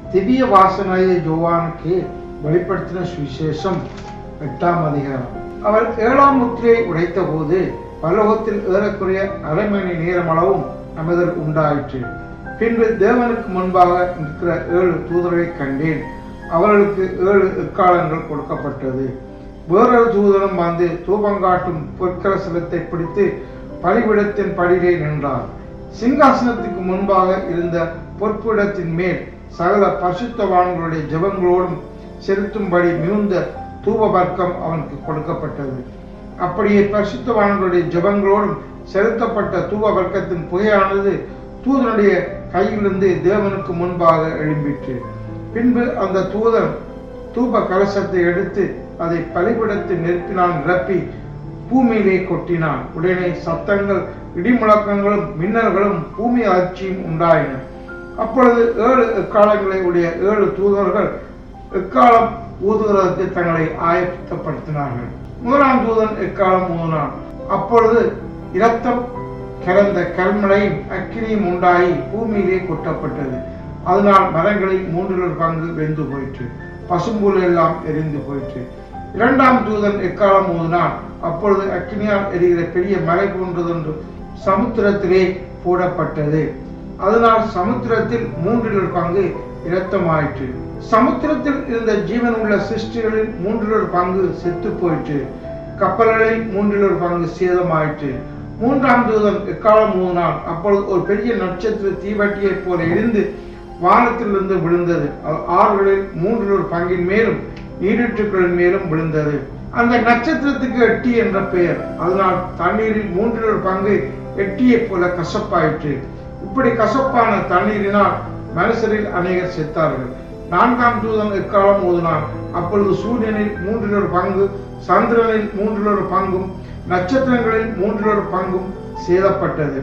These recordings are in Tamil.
திவ்ய வாசனாய யோவானுக்கு வெளிப்படுத்தின சுவிசேஷம் எட்டாம் அதிகாரம் அவர் ஏழாம் முத்திரையை உடைத்த போது பல்லோகத்தில் ஏறக்குறைய அரை மணி நேரம் அளவும் அமைதல் உண்டாயிற்று பின்பு தேவனுக்கு முன்பாக நிற்கிற ஏழு தூதரை கண்டேன் அவர்களுக்கு ஏழு எக்காலங்கள் கொடுக்கப்பட்டது வேறொரு தூதரும் வந்து தூபங்காட்டும் பொற்கலசலத்தை பிடித்து பலிபிடத்தின் படியிலே நின்றார் சிங்காசனத்துக்கு முன்பாக இருந்த பொற்புடத்தின் மேல் சகல பரிசுத்தவான்களுடைய ஜெபங்களோடும் செலுத்தும்படி மிகுந்த தூப வர்க்கம் அவனுக்கு கொடுக்கப்பட்டது அப்படியே பரிசுத்தவான்களுடைய ஜெபங்களோடும் செலுத்தப்பட்ட தூப வர்க்கத்தின் புகையானது தூதனுடைய கையிலிருந்து தேவனுக்கு முன்பாக எழும்பிற்று பின்பு அந்த தூதன் தூப கலசத்தை எடுத்து அதை பலிபிடத்தில் நெருப்பினால் நிரப்பி பூமியிலே கொட்டினான் உடனே சத்தங்கள் இடிமுழக்கங்களும் மின்னல்களும் பூமி அதிர்ச்சியும் உண்டாயின அப்பொழுது ஏழு எக்காலங்களை உடைய ஏழு தூதர்கள் எக்காலம் ஊதுகிறதற்கு தங்களை ஆயத்தப்படுத்தினார்கள் முதலாம் தூதன் எக்காலம் ஊதினான் அப்பொழுது இரத்தம் கலந்த கல்மழையும் அக்கினியும் உண்டாகி பூமியிலே கொட்டப்பட்டது அதனால் மரங்களில் மூன்றில் ஒரு பங்கு வெந்து போயிற்று பசும்புல் எல்லாம் எரிந்து போயிற்று இரண்டாம் தூதன் எக்காலம் ஊதினான் அப்பொழுது அக்கினியால் எரிகிற பெரிய மலை போன்றதொன்று சமுத்திரத்திலே போடப்பட்டது அதனால் சமுத்திரத்தில் மூன்றில் ஒரு பங்கு இரத்தமாயிற்று சமுத்திரத்தில் இருந்த ஜீவன் உள்ள சிருஷ்டிகளில் மூன்றில் ஒரு பங்கு செத்து போயிற்று கப்பல்களில் மூன்றில் ஒரு பங்கு சேதமாயிற்று மூன்றாம் தூதன் எக்காலம் ஊதினான் அப்பொழுது ஒரு பெரிய நட்சத்திர தீவட்டியைப் போல இருந்து வானத்திலிருந்து விழுந்தது அது ஆறுகளில் மூன்றில் ஒரு பங்கின் மேலும் நீரூற்றுக்களின் மேலும் விழுந்தது அந்த நட்சத்திரத்துக்கு எட்டி என்ற பெயர் அதனால் தண்ணீரில் மூன்றில் ஒரு பங்கு எட்டியைப் போல கசப்பாயிற்று இப்படி கசப்பான தண்ணீரினால் மனுஷரில் அநேகர் செத்தார்கள் நான்காம் தூதன் எக்காலம் ஊதினான் அப்பொழுது சூரியனில் மூன்றில் ஒரு பங்கு சந்திரனில் மூன்றில் ஒரு பங்கும் நட்சத்திரங்களில் மூன்றில் ஒரு பங்கும் சேதப்பட்டது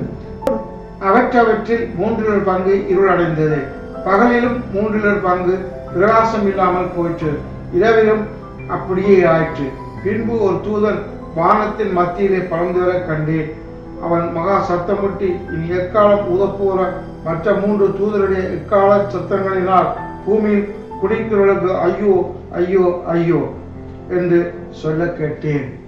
அவற்றவற்றில் மூன்றில் ஒரு பங்கு இருளடைந்தது பகலிலும் மூன்றில் ஒரு பங்கு பிரகாசம் இல்லாமல் போயிற்று இரவிலும் அப்படியே ஆயிற்று பின்பு ஒரு தூதன் வானத்தின் மத்தியிலே பறந்து வர கண்டேன் அவன் மகா சத்தமிட்டு இனி எக்காலம் ஊதப்போற மற்ற மூன்று தூதருடைய எக்கால சத்தங்களினால் பூமியில் குடிக்கிறவர்களுக்கு ஐயோ ஐயோ ஐயோ என்று சொல்ல கேட்டேன்